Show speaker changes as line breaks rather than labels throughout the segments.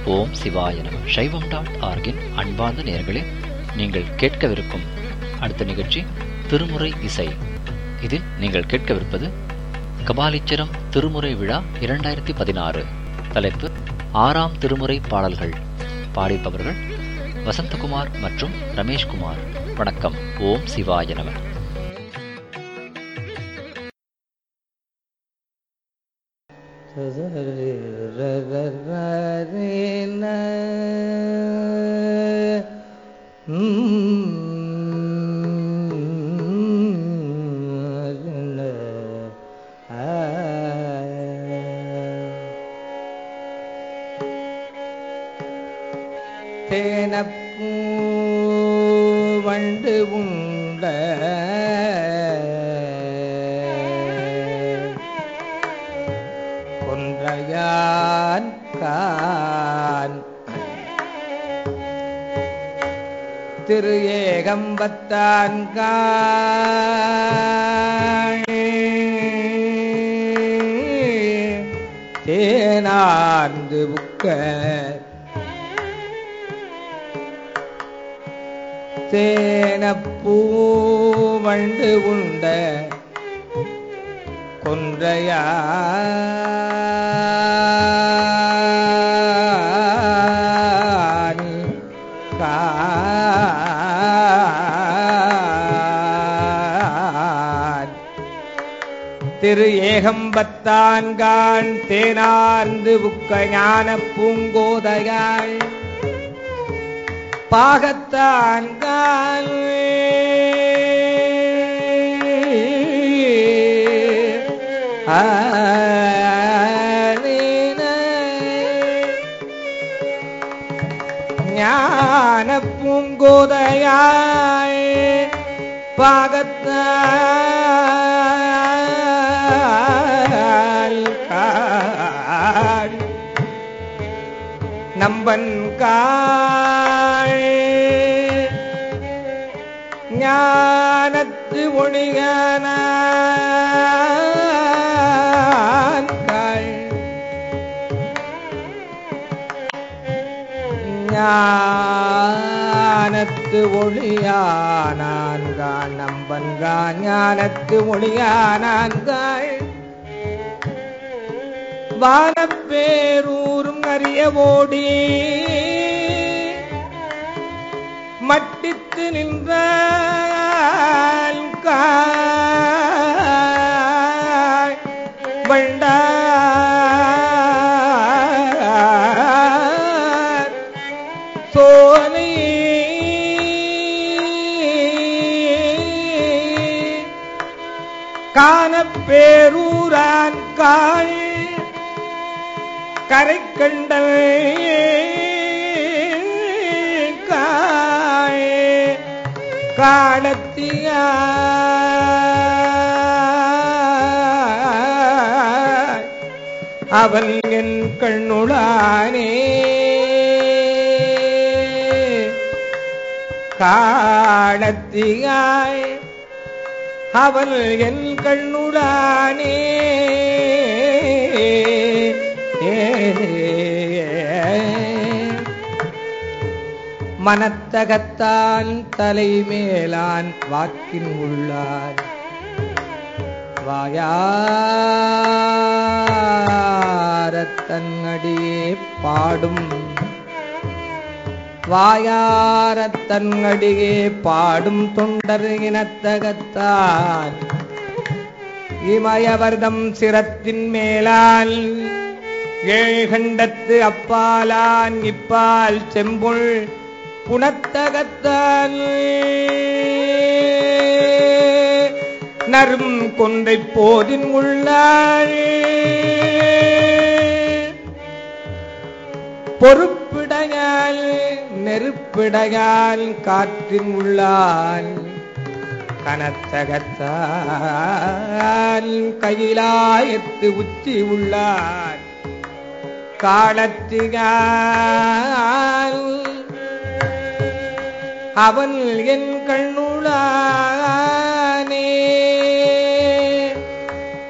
ஓம் சிவாய நம சைவம் டாட் ஆர்கின் அன்பார்ந்த நேயர்களே நீங்கள் கேட்கவிருக்கும் அடுத்த நிகழ்ச்சி திருமுறை இசை இதில் நீங்கள் கேட்கவிருப்பது கபாலீச்சரம் திருமுறை விழா இரண்டாயிரத்தி பதினாறு தலைப்பு ஆறாம் திருமுறை பாடல்கள் பாடிப்பவர்கள் வசந்தகுமார் மற்றும் ரமேஷ்குமார் வணக்கம் ஓம் சிவாய நம
தேனப்பூ வண்டு உண்ட கொன்றையான் கான் திரு ஏகம்பத்தான் தேனார்ந்து புக்க தேனப்பூ வண்டு உண்ட கொன்றையான் கான் திரு ஏகம்பத்தான்கான் தேனார்ந்து புக்க ஞான பூங்கோதையாள் பாகத்தான் கால் ஞான பூங்கோதையாய் பாகத்தால் கால் நம்பன் காள் ஞானத்து ஒளிகன ஞானத்து ஒளியானான்கான் நம்பன்கா ஞானத்து ஒளியானான்காள் வானப்பேரூரும் அறிய ஓடி மட்டித்து நின்ற வண்டார் சோலை காணப்பேரூரான் காள் கரை கண்டல் காய் காணத்திய அவன் என் கண்ணுளானே காணத்தியாய் அவள் என் கண்ணுடானே மனத்தகத்தான் தலைமேலான் வாக்கின் உள்ளான் வாயாரத்தன்னடியே பாடும் வாயாரத்தன்னடியே பாடும் தொண்டர் இனத்தகத்தான் இமயவர்தம் சிரத்தின் மேலால் ஏழ்கண்டத்து அப்பாலான் இப்பால் செம்புள் புனத்தகத்தான் நரும் கொன்றை போதின் உள்ளாள் பொறுப்பிடையால் நெருப்பிடையால் காற்றின் உள்ளான் கனத்தகத்தான் கையிலாயத்து உச்சி உள்ளான் காலத்திகால் அவன் என் கண்ணுளானே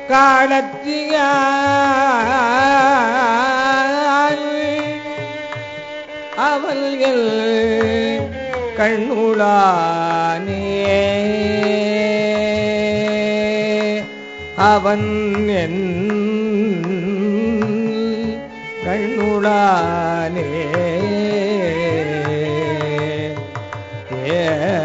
காலத்தியால் அவள் எல் கண்ணுளானே அவன் என் கண்ணுளானே ஏ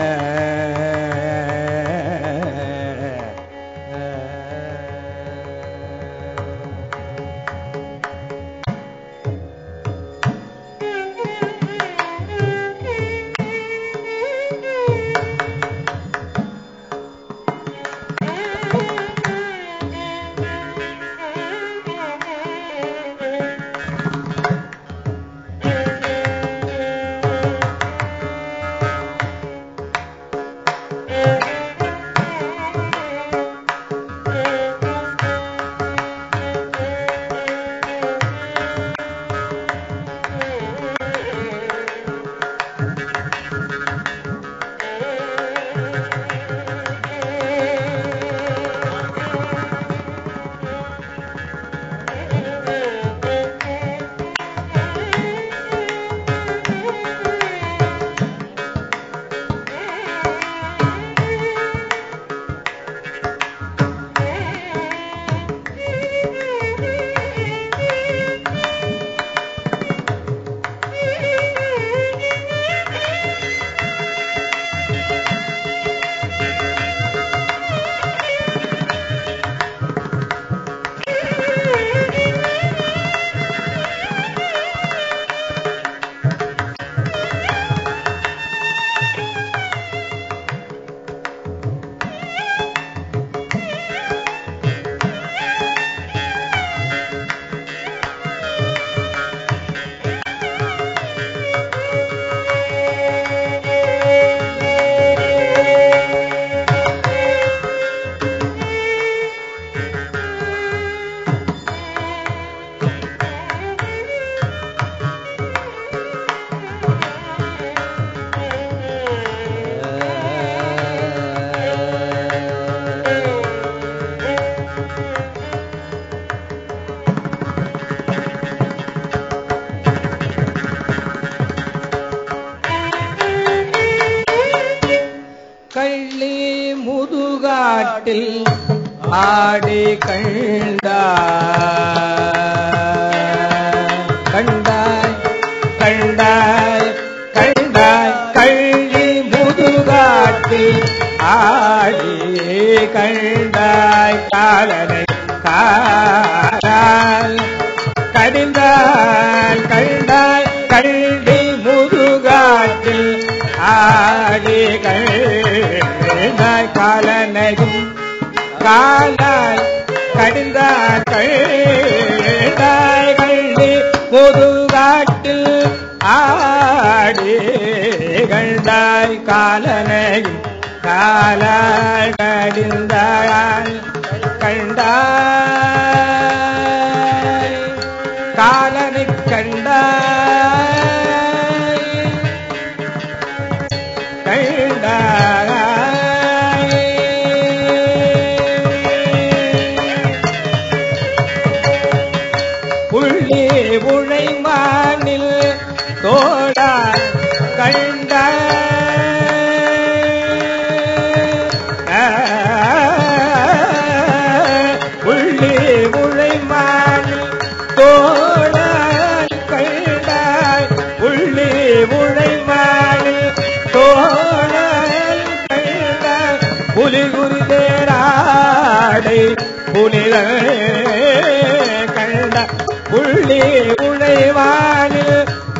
கள்ளி முதுகாட்டில் ஆடி கண்டாய் கண்டாய் கண்டாய் கண்டாய் கள்ளி முதுகாட்டில் ஆடி கண்டாய் காலனை காலால் கடிந்தால் கண்டாய் கல்வி முதுகாட்டில் ஆடி கண்டாய் காலனையும் காலால் கடிந்தாய் கண்டாய் கல்வி முதுகாட்டில் ஆடி கண்டாய் காலனையும் காலால் கடிந்தாய் கண்டாய் காலனை கண்டாய் கண்டாய் புள்ளி உழைமானில் தோடா கண்டாய் புள்ளி உழைமானில் தோடா கண்டாய் புள்ளி உழைமானில் தோடா கண்டாய் புலி குருதேராடை புனித கண்ட புள்ளி உழைவானில்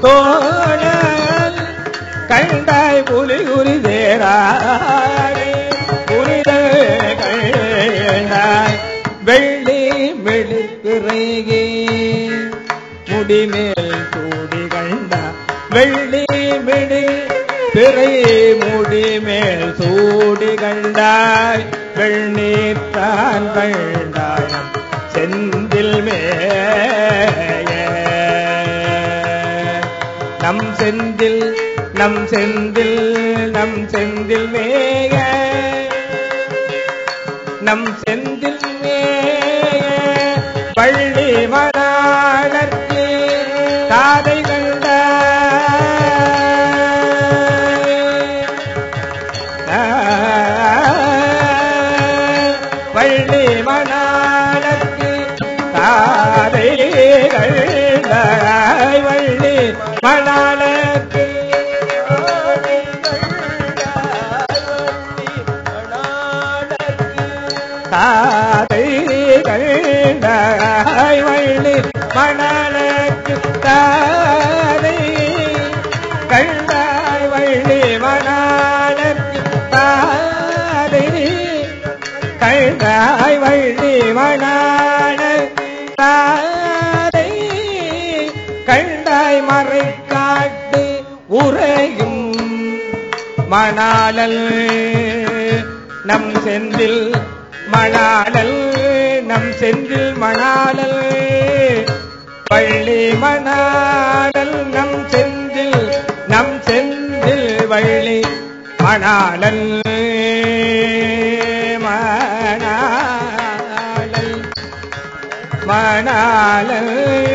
தோழல் கண்டாய் புலி குருதேராடை புனித கண்டாய் வெள்ளி மெழுப்பிறகே முடிமேல் சூடி கண்டா வெள்ளி மிடி பிறை முடிமேல் சூடி கண்டாய் வெண்ணீர்த்தான் கண்டாய் செந்தில் மேய நம் செந்தில் நம் செந்தில் நம் செந்தில் மேய நம் செந்தில் மேய பள்ளி மணாளர்க்கு தாதை கண்டாய் மணாளக்கு தாதை கண்டாய் வள்ளி மணாளக்கு தாதை கண்டாய் வள்ளி மணாளக்கு தாதை கண்டாய் வள்ளி மணாள தாதை கண்டாய் மறை காட்டு உரையும் மணாளல் நம் செந்தில் மணாளல் நம் செந்தில் மணாளல் வள்ளி மணாளல் நம் செந்தில் நம் செந்தில் வள்ளி மணாளல் மணாளல் மணாளல்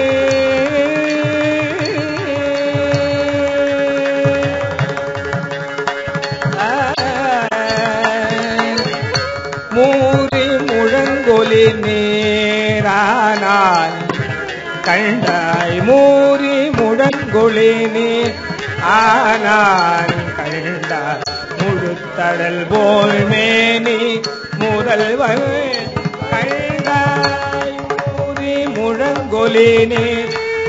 மூறி முழங்கொலி நேரானாய் கண்டாய் மூறி முழங்கொலி நீர் ஆனான் கண்டாய் முழுத்தடல் போல் மேனி முதல்வன் கண்டாய் மூறி முழங்கொலி நீர்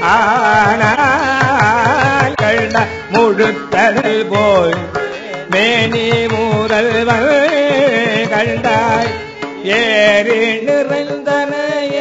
ஆனால் கண்டாய் முழுத்தடல் போல் மேனி முதல்வன் கண்டாய் ஏறி நிறைந்தனைய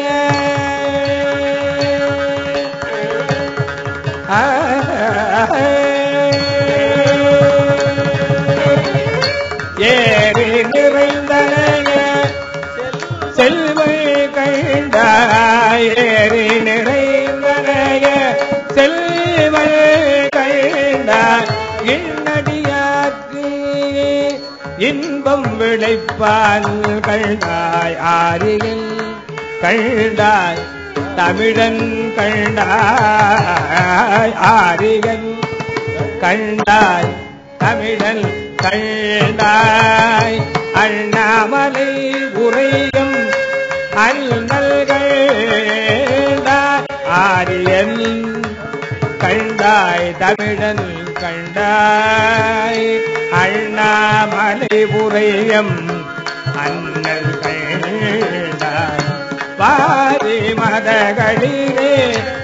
ஏறி நிறைந்தனைய செல்வை கண்டாய் ஏறி நிறைந்தனைய செல்வை கண்டாய் இன்னடியாக்கு இன்பம் விளைப்பால் கண்டாய் ஆரிகள் கண்டாய் தமிழன் கண்டாய் ஆரிகள் கண்டாய் தமிழன் கண்டாய் அண்ணாமலை உரையும் அண்ணல்கள் ஆரியன் கண்டாய் தமிழன் கண்டாய் அண்ணாமலை புரையம் அண்ணல் கண்டாய் வாரி மதகளிலே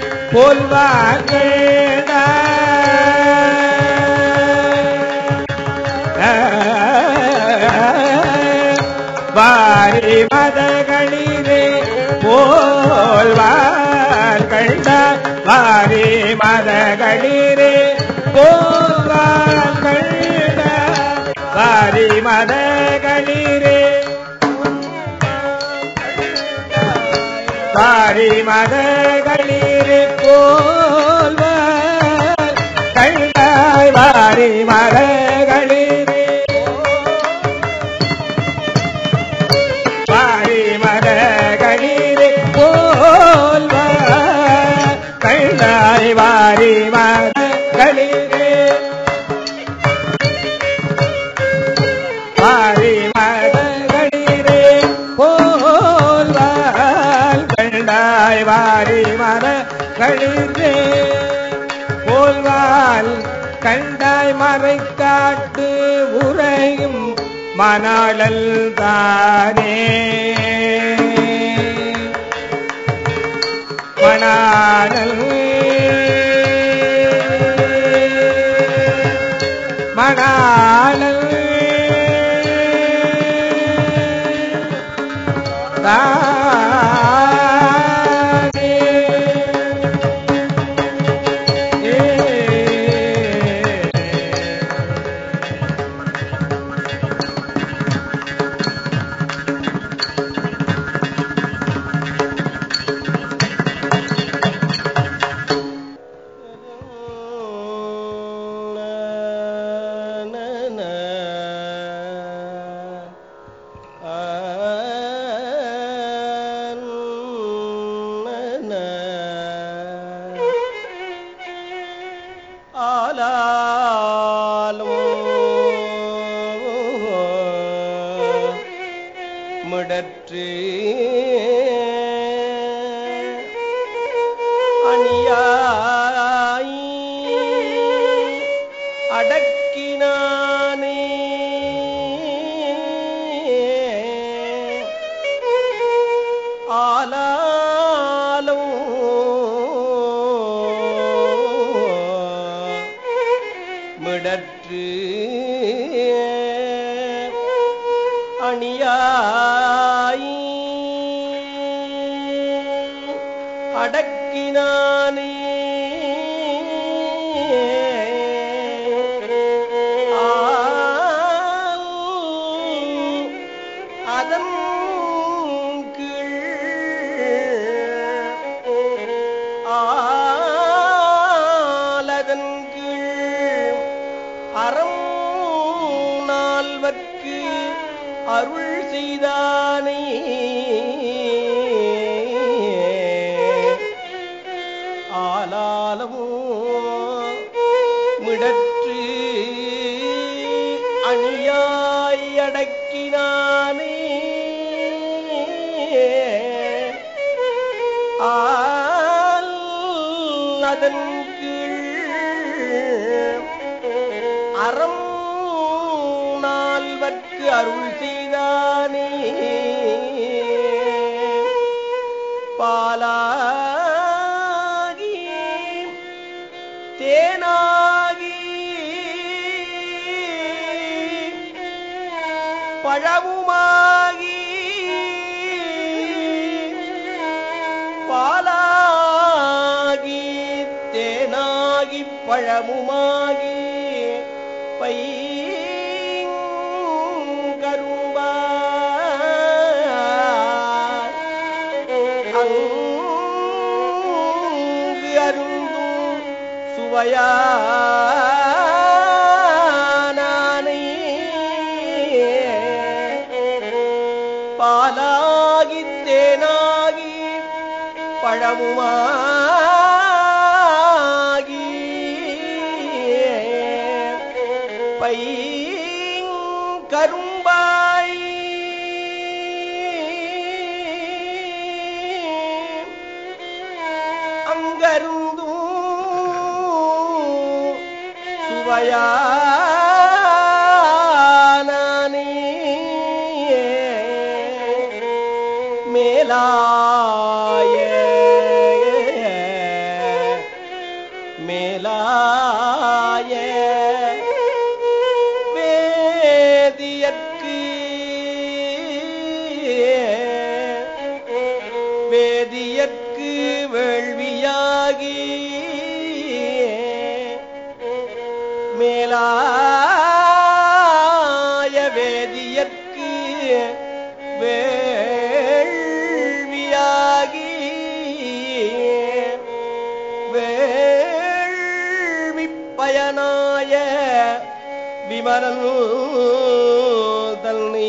போல்வார்கள் வாரி மதகளிலே போல்வார் கண்டார் வாரி மதகளிலே போல்வார் கண்டார் வாரி மதகளிலே வாரி மதகளிலே போல்வார் கண்டாய் வாரி மதகளிலே வாரி மதகளிலே போல்வார் கண்டாய் வாரி மதகளிலே வாரி மதகளிலே போல்வார் கண்டாய் வாரி மதகளிலே போல்வால் கண்டாய் மறை காட்டு உரையும் மணாளல் தானே மணாளல் மணாளல் தானே
மிடற்று அணியாய் அடக்கினானே ஆலாலும் மிடற்று அணியாய் அடக்கினானே ஆம், அதன் கீழ் ஆலதன் கீழ் அறம் நால்வர்க்கு அருள் செய்தானே ஆலாலமோ மிடற்று அணியாய் அடக்கினானே ஆல் அதன் கீழ் அறம் நால்வர்க்கு அருள் செய்தானே பாலாகி தேனாகி பழமுமாகி பாலாகி தேனாகி பழமுமாகி பை அங்கு அருந்தும் சுவையானே பாலாகி தேனாகி பழமுமாகி பை கரும்பாய் அங்கருந்தும் சுவையானே மேலாய மேலாய வேதியற்கு வேதியற்கு வேள்வியாகி மேலாய வேதியற்கு வேள்வியாகி வேள்வி பயனாய விமரன் தன்னீ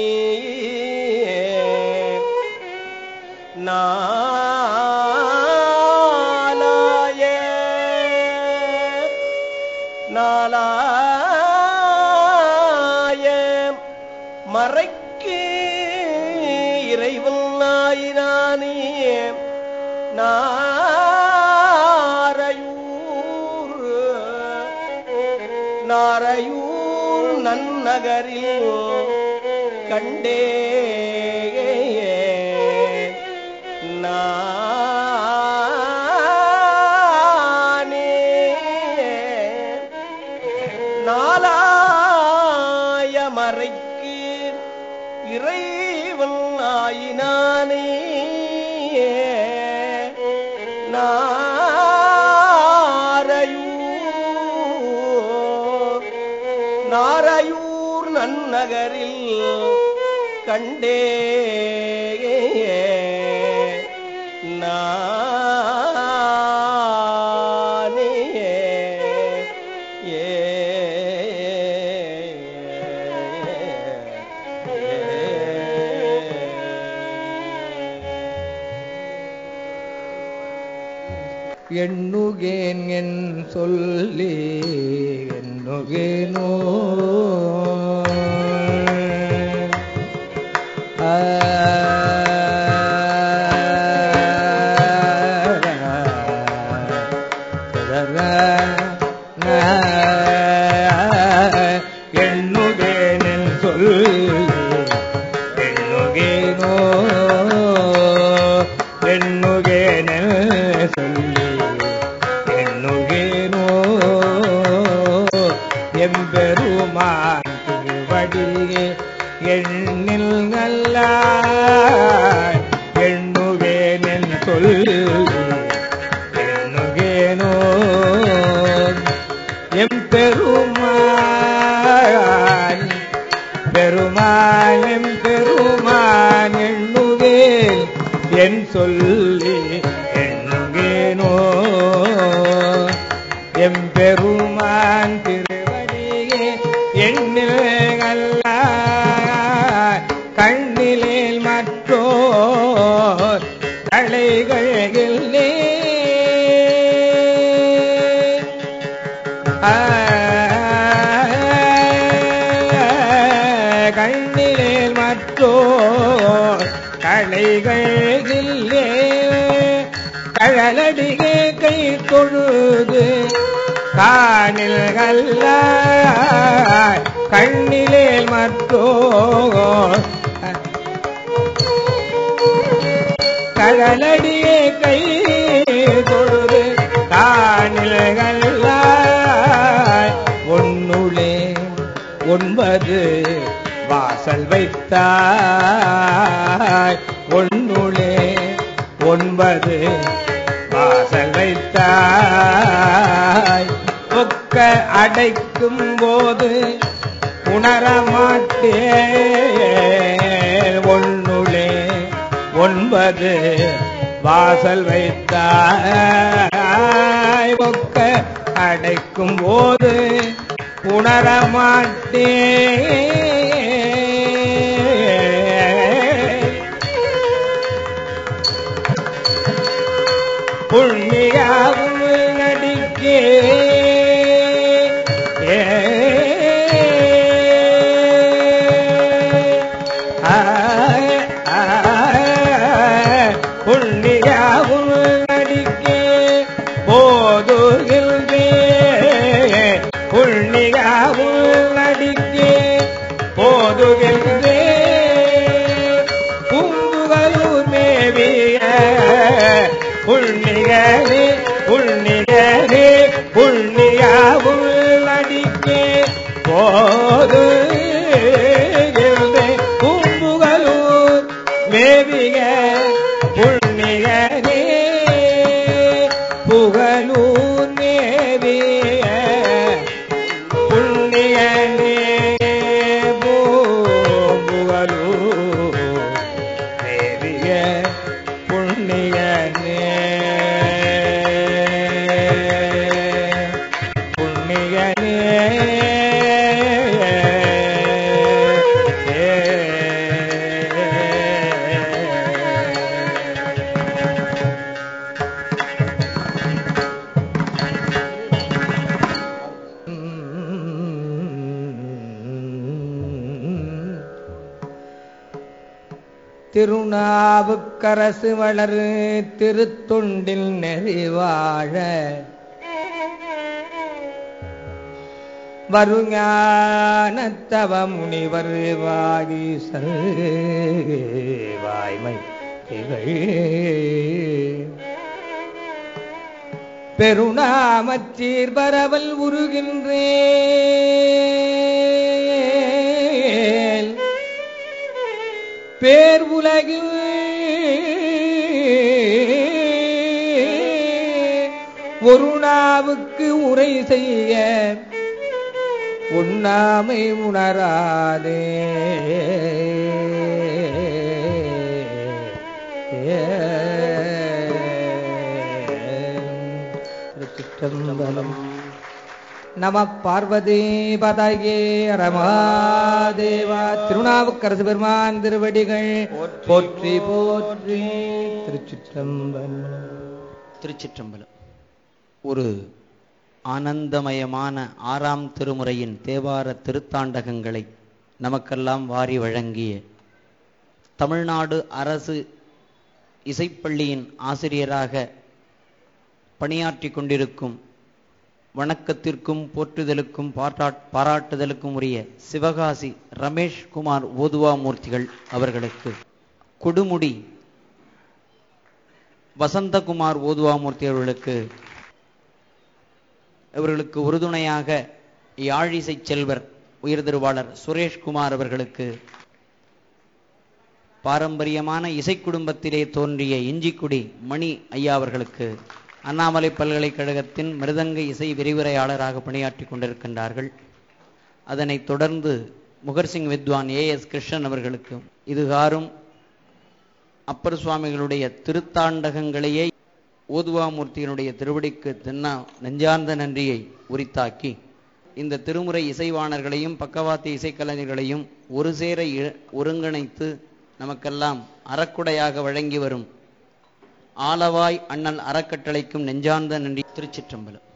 நாலாய நாலாய மறைக்கு இறைவன் நாயினானே நாரையூர் நாரையூர் நன்னகரில் கண்டே நானே நாலாய மறைக்கு இறைவன் ஆயினானே நாரையூர் நாரையூர் நன்னகரில் கண்டே நானே ஏ
எண்ணுகேன் என் சொல்லி எண்ணுகேனோ ஆ. ததர, ந, எம்பெருமான் திருவடியே எண்ணில் நல்ல எண்ணுவேன் என் சொல்லி எண்ணுகேனோ எம்பெருமான் பெருமான் எம்பெருமான் எண்ணுவேன் என் சொல்லி எண்ணுகேனோ எம்பெருமான் திருவடியே எண்ணில் அல்ல கண்ணிலேல் மற்றோ தலைகள் இல்லை கண்ணிலேல் மற்றோ களைகள் இல்லே கழலடியே கை தொழுது காணில் கல்ல கண்ணிலேல் மற்றோ கழலடியே கை தொழுது காணில் கல்ல ஒன்னுளே ஒன்பது வாசல் வைத்தாய் ஒன்னுளே ஒன்பது வாசல் வைத்தாய் ஒக்க அடைக்கும் போது உணரமாட்டே ஒன்னுளே ஒன்பது வாசல் வைத்தாய் ஒக்க அடைக்கும் போது உணரமாட்டே புண்ணியாவும் நடிக்கே ஏ ஆ, ஆ, புண்ணியாவும் நடிக்கே போதுகின்றே புண்ணியாவும் நடிக்கே போதுகின்றே பூங்குகளூர் மேவிய புண்ணிகரே புண்ணிகரே புண்ணியாவும் நடிக்கே போது பூம்புகளூர் மேவிய புண்ணிகரே புகழூர் மேவிய புண்ணியனே பூம்புகளூர் மேவிய புண்ணியனே புண்ணியனே திருநாவுக்கரசு வளரு திருத்தொண்டில் நெறிவாழ வருஞானத்தவ முனிவர் வாகீசல் வாய்மை திகழ் பெருநாமச்சீர் பரவல் உருகின்றேன் பேர் உலகில் ஒரு நாவுக்கு உரை செய்ய உண்ணாமை உணராதே திருச்சிற்றம்பலம் நம பார்வதி பதகே ரமாதேவா திருநாவுக்கரசு பெருமான் திருவடிகள் போற்றி போற்றி திருச்சிற்றம்பலம்
திருச்சிற்றம்பலம் ஒரு ஆனந்தமயமான ஆறாம் திருமுறையின் தேவார திருத்தாண்டகங்களை நமக்கெல்லாம் வாரி வழங்கிய தமிழ்நாடு அரசு இசைப்பள்ளியின் ஆசிரியராக பணியாற்றி கொண்டிருக்கும் வணக்கத்திற்கும் போற்றுதலுக்கும் பாராட் பாராட்டுதலுக்கும் உரிய சிவகாசி ரமேஷ் குமார் ஓதுவாமூர்த்திகள் அவர்களுக்கு கொடுமுடி வசந்தகுமார் ஓதுவாமூர்த்தி அவர்களுக்கு இவர்களுக்கு உறுதுணையாக யாழிசை செல்வர் உயர் திருவாளர் சுரேஷ்குமார் அவர்களுக்கு பாரம்பரியமான இசை குடும்பத்திலே தோன்றிய இஞ்சிக்குடி மணி ஐயா அவர்களுக்கு அண்ணாமலை பல்கலைக்கழகத்தின் மிருதங்க இசை விரிவுரையாளராக பணியாற்றி கொண்டிருக்கின்றார்கள் அதனைத் தொடர்ந்து முகர்சிங் வித்வான் ஏ எஸ் கிருஷ்ணன் அவர்களுக்கு இதுகாரும் அப்பர் சுவாமிகளுடைய திருத்தாண்டகங்களையே ஓதுவாமூர்த்தியினுடைய திருவடிக்கு தென்னா நெஞ்சார்ந்த நன்றியை உரித்தாக்கி இந்த திருமுறை இசைவாணர்களையும் பக்கவாத்திய இசைக்கலைஞர்களையும் ஒரு சேர இ- ஒருங்கிணைத்து நமக்கெல்லாம் அறக்குடையாக வழங்கி வரும் ஆலவாய் அண்ணல் அறக்கட்டளைக்கும் நெஞ்சார்ந்த நன்றி திருச்சிற்றம்பலம்